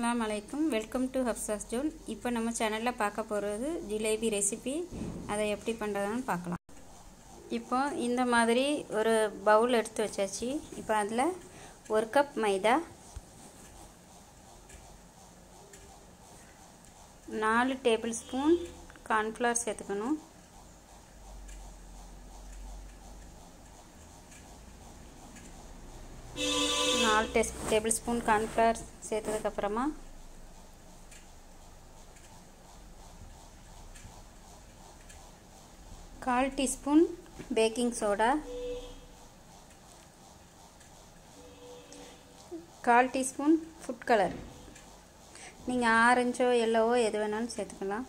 அஸ்ஸலாமு அலைக்கும் welcome to ஹப்சாஸ் zone இப்போ நம்ம சேனலில் பார்க்க போகிறது ஜிலேபி ரெசிபி அதை எப்படி பண்ணுறதுன்னு பார்க்கலாம் இப்போ இந்த மாதிரி ஒரு பவுல் எடுத்து வச்சாச்சு இப்போ அதில் ஒரு கப் மைதா நாலு டேபிள் ஸ்பூன் கார்ன்ஃப்ளவர் சேர்த்துக்கணும் நாலு டெஸ் டேபிள் ஸ்பூன் கார்ன்ஃப்ளவர் சேர்த்ததுக்கப்புறமா கால் டீஸ்பூன் பேக்கிங் சோடா கால் டீஸ்பூன் ஃபுட் கலர் நீங்கள் ஆரஞ்சோ எல்லோவோ எது வேணாலும் சேர்த்துக்கலாம்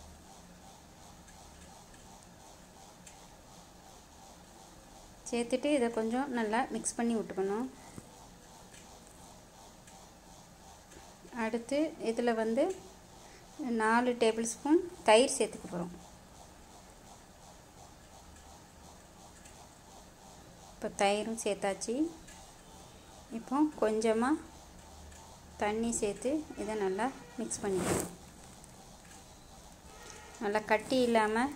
சேர்த்துட்டு இதை கொஞ்சம் நல்லா மிக்ஸ் பண்ணி விட்டுக்கணும் அடுத்து இதில் வந்து நாலு டேபிள் ஸ்பூன் தயிர் சேர்த்துக்க போகிறோம் இப்போ தயிரும் சேர்த்தாச்சு இப்போ கொஞ்சமாக தண்ணி சேர்த்து இதை நல்லா மிக்ஸ் பண்ணிக்கணும் நல்லா கட்டி இல்லாமல்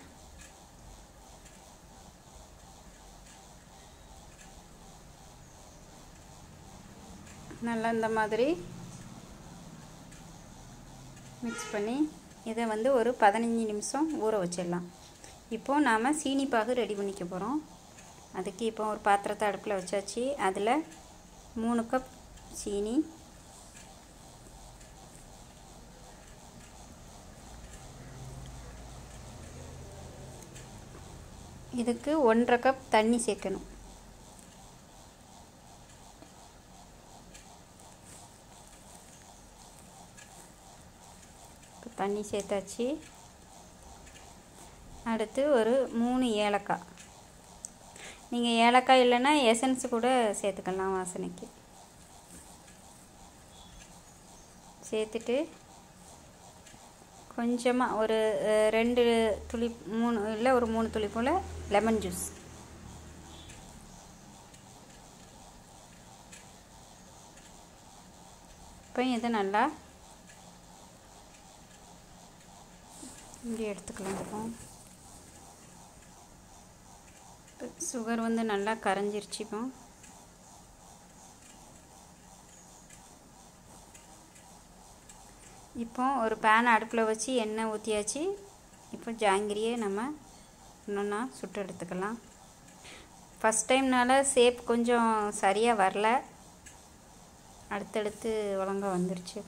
நல்லா இந்த மாதிரி மிக்ஸ் பண்ணி இதை வந்து ஒரு பதினஞ்சு நிமிஷம் ஊற வச்சிடலாம் இப்போது நாம் சீனி பாகு ரெடி பண்ணிக்க போகிறோம் அதுக்கு இப்போ ஒரு பாத்திரத்தை அடுப்பில் வச்சாச்சு அதில் மூணு கப் சீனி இதுக்கு ஒன்றரை கப் தண்ணி சேர்க்கணும் தண்ணி சேர்த்தாச்சு அடுத்து ஒரு மூணு ஏலக்காய் நீங்கள் ஏலக்காய் இல்லைன்னா எசன்ஸ் கூட சேர்த்துக்கலாம் வாசனைக்கு சேர்த்துட்டு கொஞ்சமாக ஒரு ரெண்டு துளி மூணு இல்லை ஒரு மூணு துளி போல் லெமன் ஜூஸ் இப்போ இதை நல்லா இங்கே எடுத்துக்கலாம் இப்போ சுகர் வந்து நல்லா கரைஞ்சிருச்சு இப்போ இப்போ ஒரு பேன் அடுப்பில் வச்சு எண்ணெய் ஊற்றியாச்சு இப்போ ஜாங்கிரியை நம்ம இன்னொன்னா சுட்டு எடுத்துக்கலாம் ஃபஸ்ட் டைம்னால ஷேப் கொஞ்சம் சரியாக வரல அடுத்தடுத்து ஒழுங்காக வந்துருச்சு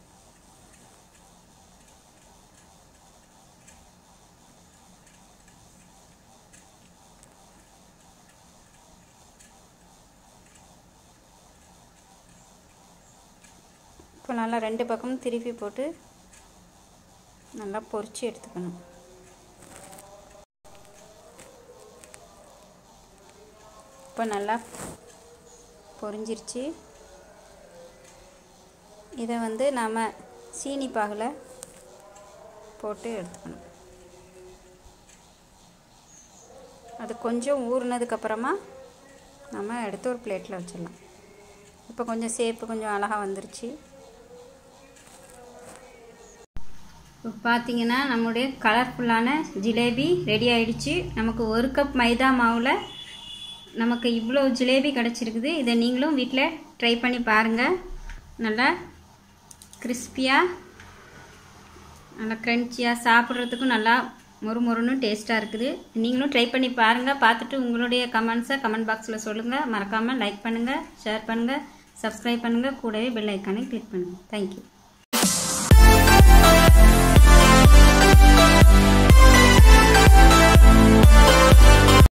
இப்போ நல்லா ரெண்டு பக்கமும் திருப்பி போட்டு நல்லா பொரித்து எடுத்துக்கணும் இப்போ நல்லா பொரிஞ்சிருச்சு இதை வந்து நாம் சீனி பாகில் போட்டு எடுத்துக்கணும் அது கொஞ்சம் ஊறினதுக்கப்புறமா நம்ம எடுத்து ஒரு பிளேட்டில் வச்சிடலாம் இப்போ கொஞ்சம் சேப்பு கொஞ்சம் அழகாக வந்துருச்சு இப்போ பார்த்தீங்கன்னா நம்முடைய கலர்ஃபுல்லான ஜிலேபி ரெடி ஆயிடுச்சு நமக்கு ஒரு கப் மைதா மாவில் நமக்கு இவ்வளோ ஜிலேபி கிடச்சிருக்குது இதை நீங்களும் வீட்டில் ட்ரை பண்ணி பாருங்கள் நல்லா கிறிஸ்பியாக நல்லா க்ரன்ச்சியாக சாப்பிட்றதுக்கும் நல்லா மொறு மொறுன்னு டேஸ்ட்டாக இருக்குது நீங்களும் ட்ரை பண்ணி பாருங்கள் பார்த்துட்டு உங்களுடைய கமெண்ட்ஸை கமெண்ட் பாக்ஸில் சொல்லுங்கள் மறக்காமல் லைக் பண்ணுங்கள் ஷேர் பண்ணுங்கள் சப்ஸ்கிரைப் பண்ணுங்கள் கூடவே பெல் ஐக்கானை கிளிக் பண்ணுங்கள் தேங்க்யூ